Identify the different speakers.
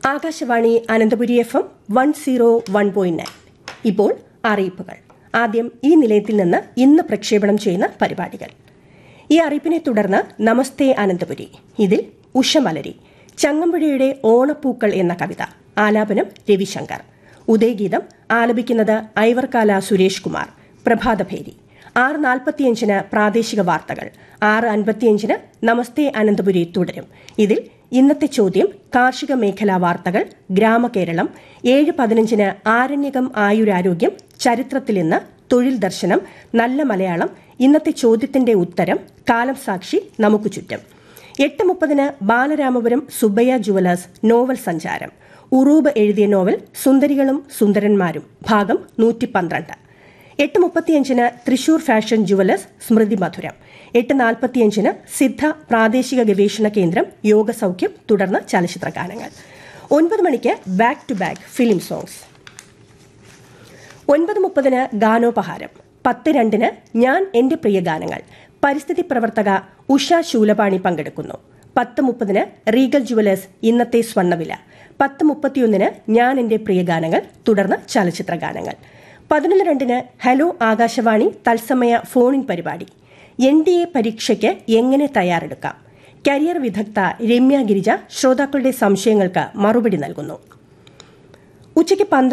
Speaker 1: Akashvani Ananthapuri F M one zero one point nine ഇപ്പോൾ അറിയിപ്പുകൾ ആദ്യം ഈ നിലയത്തിൽ നിന്ന് ഇന്ന് പ്രക്ഷേപണം ചെയ്യുന്ന പരിപാടികൾ ഈ അറിയിപ്പിനെ തുടർന്ന് നമസ്തേ അനന്തപുരി ഇതിൽ ഉഷമലരി ചങ്ങമ്പുഴയുടെ ഓണപ്പൂക്കൾ എന്ന കവിത ആലാപനം രവിശങ്കർ ഉദയഗീതം ആലപിക്കുന്നത് ഐവർകാല സുരേഷ് കുമാർ പ്രഭാതഭേരി ആറ് നാൽപ്പത്തിയഞ്ചിന് പ്രാദേശിക വാർത്തകൾ ആറ് അൻപത്തിയഞ്ചിന് നമസ്തേ അനന്തപുരി തുടരും ഇതിൽ ഇന്നത്തെ ചോദ്യം കാർഷിക മേഖലാ വാർത്തകൾ ഗ്രാമകേരളം ഏഴ് പതിനഞ്ചിന് ആരണ്യകം ആയുരാരോഗ്യം ചരിത്രത്തിൽ ഇന്ന് തൊഴിൽ ദർശനം നല്ല മലയാളം ഇന്നത്തെ ചോദ്യത്തിന്റെ ഉത്തരം കാലം സാക്ഷി നമുക്ക് ചുറ്റും എട്ട് മുപ്പതിന് ബാലരാമപുരം സുബയ്യ ജുവലേഴ്സ് നോവൽ സഞ്ചാരം ഉറൂബ് എഴുതിയ നോവൽ സുന്ദരികളും സുന്ദരന്മാരും ഭാഗം നൂറ്റി പന്ത്രണ്ട് എട്ട് മുപ്പത്തിയഞ്ചിന് തൃശൂർ ഫാഷൻ ജുവലേഴ്സ് സ്മൃതി മധുരം എട്ട് നാൽപ്പത്തിയഞ്ചിന് സിദ്ധ പ്രാദേശിക ഗവേഷണ കേന്ദ്രം യോഗസൌഖ്യം തുടർന്ന് ചലച്ചിത്ര ഗാനങ്ങൾ ഒൻപത് മണിക്ക് back to back film songs ഒൻപത് മുപ്പതിന് ഗാനോപഹാരം പത്ത് രണ്ടിന് ഞാൻ എന്റെ പ്രിയ ഗാനങ്ങൾ പരിസ്ഥിതി പ്രവർത്തക ഉഷ ശൂലപാണി പങ്കെടുക്കുന്നു പത്ത് മുപ്പതിന് റീഗൽ ജുവലേഴ്സ് ഇന്നത്തെ സ്വർണ്ണവില പത്ത് മുപ്പത്തിയൊന്നിന് ഞാൻ എന്റെ പ്രിയ ഗാനങ്ങൾ തുടർന്ന് ചലച്ചിത്ര ഗാനങ്ങൾ പതിനൊന്ന് രണ്ടിന് ഹലോ ആകാശവാണി തത്സമയ ഫോണിൻ പരിപാടി എൻ ഡി എ പരീക്ഷയ്ക്ക് എങ്ങനെ തയ്യാറെടുക്കാം കരിയർ വിദഗ്ധ രമ്യ ഗിരിജ ശ്രോതാക്കളുടെ സംശയങ്ങൾക്ക് മറുപടി നൽകുന്നു ഉച്ചയ്ക്ക്